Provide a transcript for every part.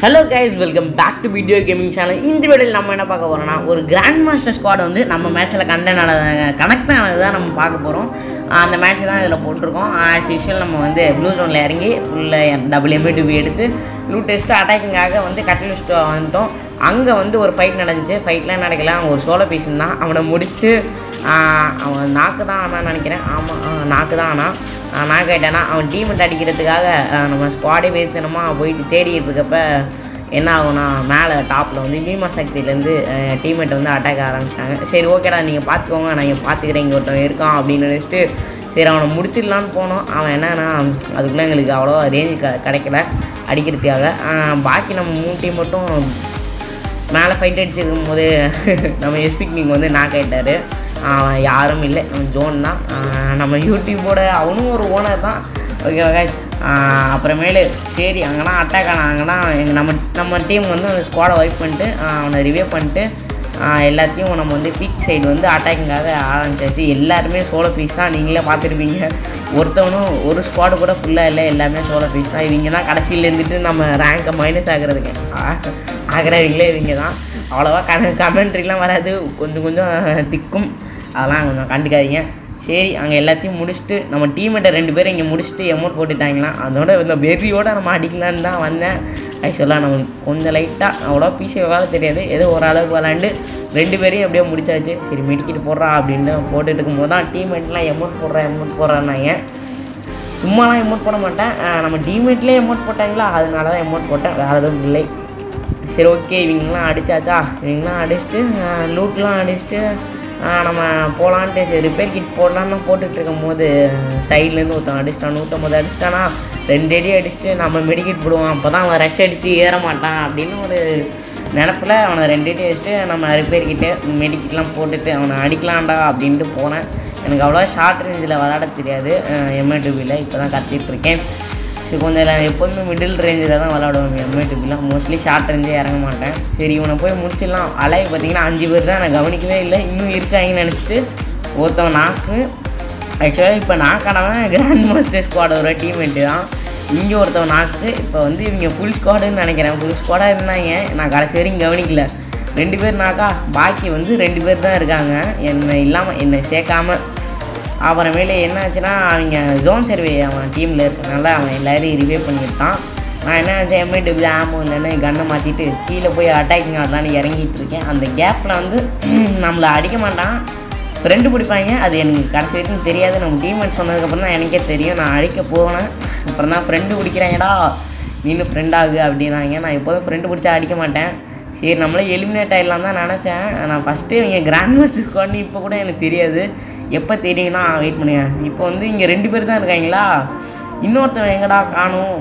hello guys welcome back to video gaming channel இந்த வீடியோவில் நம்ம என்ன பார்க்க போகிறோம்னா ஒரு கிராண்ட் மாஸ்டர் ஸ்குவாட் வந்து நம்ம மேட்ச்சில் கண்டென்ட் ஆனது கனெக்ட் ஆனது தான் நம்ம பார்க்க போகிறோம் அந்த மேட்ச் தான் இதில் போட்டிருக்கோம் ஆஸ் யூஷுவல் நம்ம வந்து ப்ளூ ஜோனில் இறங்கி ஃபுல்லாக டபுள் எம்ஏ டூபி எடுத்து லூட் டெஸ்ட்டு அட்டாக்கிங்காக வந்து கட்டலிஸ்ட்டு வந்துட்டோம் அங்கே வந்து ஒரு ஃபைட் நடந்துச்சு ஃபைட்லாம் நடக்கல அவன் ஒரு சோலோ பீசன் தான் அவனை முடிச்சுட்டு ஆஹ், அவன் நாக்கு தான் ஆனான்னு நினைக்கிறேன் ஆமாம் நாக்கு தான் ஆனா நாக்கு ஆகிட்டானா அவன் டீமெண்ட் அடிக்கிறதுக்காக ஆஹ், நம்ம ஸ்குவாடே பேசணுமா போயிட்டு தேடிட்டு இருக்கப்ப என்ன ஆகும்னா மேலே டாப்பில் வந்து பீமா சக்தியிலேருந்து டீம்மேட் வந்து அட்டாக் ஆரம்பிச்சிட்டாங்க சரி ஓகேடா நீங்கள் பார்த்துக்கோங்க நான் இங்கே பார்த்துக்கிறேன் இங்கே ஒருத்தன் இருக்கான் அப்படின்னு நினச்சிட்டு சரி அவனை முடிச்சிடலான்னு போனோம் அவன் என்னன்னா அதுக்குள்ளே எங்களுக்கு அவ்வளோ ரேஞ்சு க கிடைக்கல அடிக்கிறதுக்காக ஆஹ், பாக்கி நம்ம மூணு டீம் மட்டும் மேலே ஃபைட் அடிச்சிருக்கும் போது நம்ம எஸ்பி கிங் வந்து நாக் ஆகிட்டாரு அவன் யாரும் இல்லை அவன் ஜோன் தான் ஆஹ் நம்ம யூடியூபோட அவனும் ஒரு ஓனர் தான் ஓகே ஓகே அப்புறமேலு சரி அங்கேனா அட்டாக் ஆனாங்கன்னா எங்கள் நம்ம நம்ம டீம் வந்து அந்த ஸ்குவாடை வைப் பண்ணிட்டு ஆஹ் அவனை ரிவே பண்ணிட்டு ஆஹ் எல்லாத்தையும் நம்ம வந்து பீக் சைடு வந்து அட்டாக்கிங்காக ஆரம்பிச்சாச்சு எல்லாருமே சோலோ பீஸ் தான் நீங்களே பார்த்துருப்பீங்க ஒருத்தவனும் ஒரு ஸ்குவாடு கூட ஃபுல்லாக இல்லை எல்லாமே சோலோ பீஸ் தான் இவங்க தான் கடைசியில் இருந்துட்டு நம்ம ரேங்கை மைனஸ் ஆகுறதுக்கு ஆ- ஆகிறவங்களே இவங்க தான் அவ்வளோவா கண கமெண்ட்ரிலாம் வராது கொஞ்சம் கொஞ்சம் திக்கும் அதெல்லாம் கொஞ்சம் கண்டுக்காதீங்க சரி அங்கே எல்லாத்தையும் முடிச்சுட்டு நம்ம டீம்மேட்டை ரெண்டு பேரும் இங்கே முடிச்சுட்டு எமௌண்ட் போட்டுட்டாங்களாம் அதோட இந்த வெறியோட நம்ம அடிக்கலான்னு தான் வந்தேன் ஆக்சுவலாக நம்மளுக்கு கொஞ்சம் லைட்டாக அவ்வளோ பிசி விளாட தெரியாது ஏதோ ஓரளவுக்கு விளாண்டு ரெண்டு பேரையும் அப்படியே முடிச்சாச்சு சரி மெடிக்கிட்டு போடுறா அப்படின்னு போட்டுட்டு இருக்கும்போது தான் டீம்மேட்லாம் எமௌண்ட் போடுறேன் எமௌண்ட் போடுறான்னாங்க சும்மாலாம் எமௌண்ட் போட மாட்டேன் அஹ் நம்ம டீம்மேட்லேயே எமௌண்ட் போட்டாங்களா அதனால தான் எமௌண்ட் போட்டேன் வேறு எதுவும் இல்லை சரி ஓகே இவங்கெலாம் அடிச்சாச்சா இவங்கெலாம் அடிச்சுட்டு லூட்லாம் அடிச்சுட்டு அஹ் நம்ம போகலான்ட்டு சரி ரிப்பேர் கிட் போடலான்னு போட்டுட்டு இருக்கும் போது சைட்லேருந்து ஒருத்தன் அடிச்சிட்டான் நூற்றம்பது அடிச்சிட்டானா ரெண்டு அடி அடிச்சுட்டு நம்ம மெடிக்கிட் போடுவோம் அப்போ தான் அவன் ரஷ் அடித்து ஏற மாட்டான் அப்படின்னு ஒரு நினப்பில் அவனை ரெண்டு அடி அடிச்சுட்டு நம்ம ரிப்பேர் கிட்டு மெடிக்கிட்லாம் போட்டுட்டு அவனை அடிக்கலாம்டா அப்படின்ட்டு போனேன் எனக்கு அவ்வளோ ஷார்ட் ரேஞ்சில் விளாட தெரியாது எம்ஏ டூபியில் இப்போ தான் கற்றுட்டு இருக்கேன் சரி கொஞ்சம் நான் எப்போதுமே மிடில் ரேஞ்சில் தான் விளாடுவேன் எம்ஏ டூபியில் மோஸ்ட்லி ஷார்ட் ரேஞ்சே இறங்க மாட்டேன் சரி இவனை போய் முடிச்சிடலாம் அலைவ் பார்த்தீங்கன்னா அஞ்சு பேர் தான் நான் கவனிக்கவே இல்லை இன்னும் இருக்காங்கன்னு நினச்சிட்டு ஒருத்தவன் நாக்கு ஆக்சுவலாக இப்போ நாக்கானவன் கிராண்ட் மாஸ்டர் ஸ்குவாடோட டீம்மேட்டு தான் இங்கே ஒருத்தவன் நாக்கு இப்போ வந்து இவங்க ஃபுல் ஸ்குவாடுன்னு நினைக்கிறேன் ஃபுல் ஸ்குவாடாக இருந்தாங்க நான் கடைசி வரைக்கும் கவனிக்கல ரெண்டு பேர் நாக்கா பாக்கி வந்து ரெண்டு பேர் தான் இருக்காங்க என்னை இல்லாமல் என்னை சேர்க்காம அப்புறமேலு என்ன ஆச்சுன்னா அவங்க ஜோன் சர்வே அவன் டீமில் இருக்கனால அவன் எல்லாரையும் ரிவே பண்ணிட்டான் நான் என்ன நினச்சேன் எம்ஐ டபிள் ஆமோ இல்லைன்னு கன்னை மாற்றிட்டு கீழே போய் அட்டாக்கிங் ஆடலான்னு இறங்கிட்டு இருக்கேன் அந்த கேப்பில் வந்து நம்மளை அடிக்க மாட்டான் ஃப்ரெண்டு பிடிப்பாங்க அது எனக்கு கடைசி வரைக்கும் தெரியாது நம்ம டீம்மேட் சொன்னதுக்கப்புறம் தான் எனக்கே தெரியும் நான் அடிக்க போனேன் அப்புறம் தான் ஃப்ரெண்டு பிடிக்கிறாங்கடா நீனும் ஃப்ரெண்ட் ஆகு அப்படின்னாங்க நான் எப்போதும் ஃப்ரெண்டு பிடிச்சா அடிக்க மாட்டேன் சரி நம்மளே எலிமினேட் ஆகிடலாம் தான் நினச்சேன் நான் ஃபஸ்ட்டு இவங்க கிராண்ட் மாஸ்டர் ஸ்குவாட்னு இப்போ கூட எனக்கு தெரியாது எப்போ தெரியும்னா வெயிட் பண்ணுங்க இப்போ வந்து இங்கே ரெண்டு பேர் தான் இருக்காங்களா இன்னொருத்தன் எங்கடா காணும்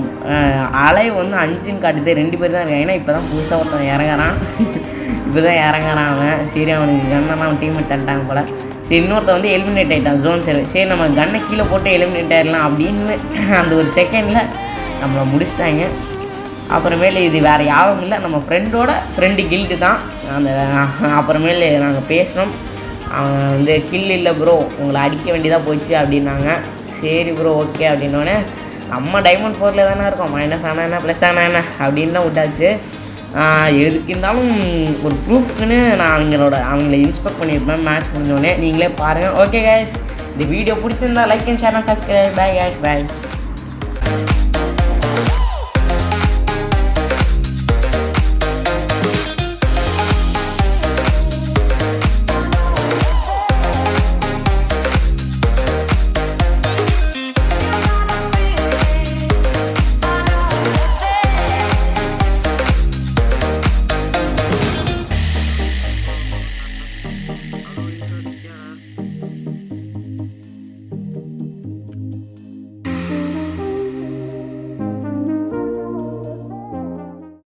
அலை வந்து அஞ்சுன்னு காட்டுது ரெண்டு பேர் தான் இருக்காங்க ஏன்னா இப்போ தான் புதுசாக ஒருத்தன் இறங்குறான் இப்போ தான் இறங்குறான் அவன் சரி அவனுக்கு கண்ணெல்லாம் அவன் டீம் தட்டாங்க போல் சரி இன்னொருத்தன் வந்து எலிமினேட் ஆகிட்டான் ஜோன் சரி சரி நம்ம கன்னை கீழே போட்டு எலிமினேட் ஆயிடலாம் அப்படின்னு அந்த ஒரு செகண்டில் நம்மளை முடிச்சிட்டாங்க அப்புறமேலு இது வேறு யாரும் இல்லை நம்ம ஃப்ரெண்டோட ஃப்ரெண்டு கில்டு தான் அந்த அப்புறமேலு நாங்கள் பேசினோம் அவன் வந்து கில் இல்லை ப்ரோ உங்களை அடிக்க வேண்டியதாக போச்சு அப்படின்னாங்க சரி ப்ரோ ஓகே அப்படின்னோடனே நம்ம டைமண்ட் ஃபோரில் தானே இருக்கோம் மைனஸ் ஆனால் என்ன ப்ளஸ் ஆனால் என்ன அப்படின்னு தான் விட்டாச்சு ஆஹ் எதுக்கு இருந்தாலும் ஒரு ப்ரூஃப்க்குன்னு நான் அவங்களோட அவங்கள இன்ஸ்பெக்ட் பண்ணியிருப்பேன் மேட்ச் முடிஞ்சோடனே நீங்களே பாருங்கள் ஓகே guys இந்த வீடியோ பிடிச்சிருந்தா like and share subscribe bye guys by